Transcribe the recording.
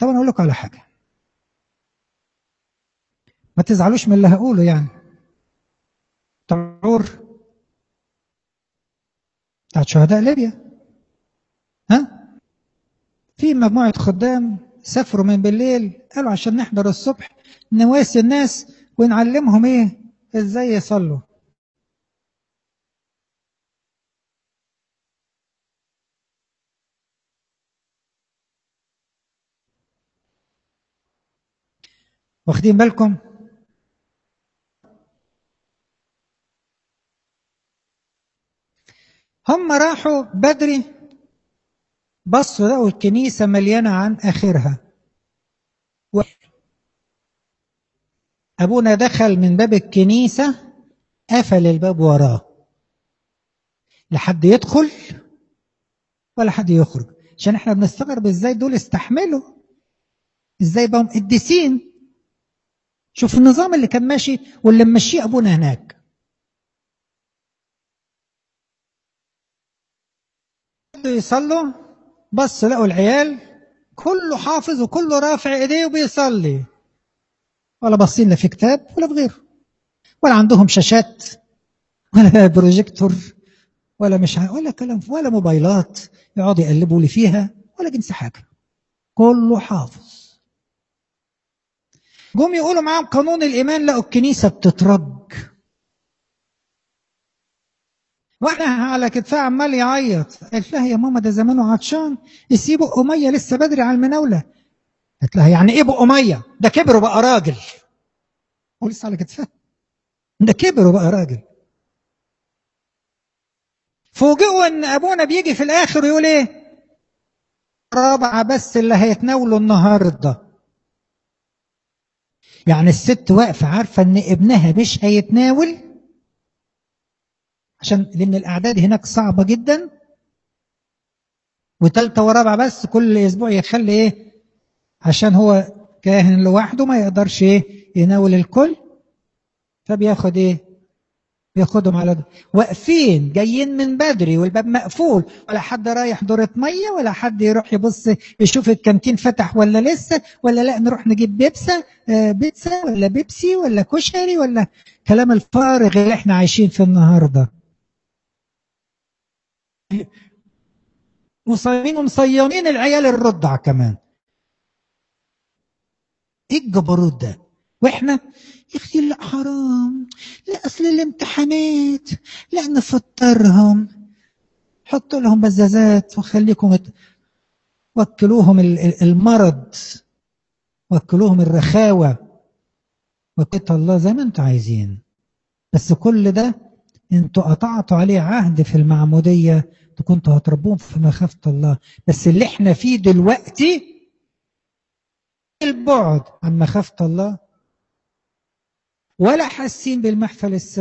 طب انا اقول لكم على حاجه ما تزعلوش من اللي هقوله يعني تعور بتاعت شهداء ليبيا ها في مجموعه خدام سافروا من بالليل قالوا عشان نحضر الصبح نواسي الناس ونعلمهم ايه ازاي يصلوا واخدين بالكم هم راحوا بدري بصوا لقوا الكنيسة مليانة عن آخرها و... أبونا دخل من باب الكنيسة قفل الباب وراه لا حد يدخل ولا حد يخرج عشان احنا بنستغرب ازاي دول استحملوا ازاي بقوا قديسين شوف النظام اللي كان ماشي واللي ممشيه ابونا هناك يصلوا بص لقوا العيال كله حافظ وكله رافع ايديه وبيصلي ولا باصين لا في كتاب ولا في غيره ولا عندهم شاشات ولا بروجيكتور ولا مش ع... ولا كلام ولا موبايلات يقعدوا يقلبوا لي فيها ولا جنس حاجه كله حافظ جم يقولوا معاهم قانون الايمان لقوا الكنيسه بتترج واحنا على كتفها عمال يعيط قالت لها يا ماما ده زمانه عطشان يسيبوا اميه لسه بدري على المناوله قالت لها يعني ايه بقى اميه ده كبر وبقى راجل هو لسه على كتفها ده كبر وبقى راجل فوجئوا ان ابونا بيجي في الاخر ويقول ايه رابعه بس اللي هيتناولوا النهارده يعني الست واقفه عارفه ان ابنها مش هيتناول عشان لان الاعداد هناك صعبه جدا وثالثه ورابعه بس كل اسبوع يخلي ايه عشان هو كاهن لوحده ما يقدرش ايه يناول الكل فبياخد ايه بياخدهم على ده واقفين جايين من بدري والباب مقفول ولا حد رايح دورة مية ولا حد يروح يبص يشوف الكانتين فتح ولا لسه ولا لا نروح نجيب بيبسا آه بيتزا ولا بيبسي ولا كشري ولا كلام الفارغ اللي احنا عايشين في النهارده مصيمين ومصيمين العيال الرضع كمان ايه الجبروت ده واحنا يا اختي لا حرام لا اصل الامتحانات لا نفطرهم حطوا لهم بزازات وخليكم وكلوهم المرض وكلوهم الرخاوة وكيت الله زي ما انتوا عايزين بس كل ده انتوا قطعتوا عليه عهد في المعمودية كنتوا هتربوهم في مخافة الله بس اللي احنا فيه دلوقتي البعد عن مخافة الله ولا حاسين بالمحفل السماوي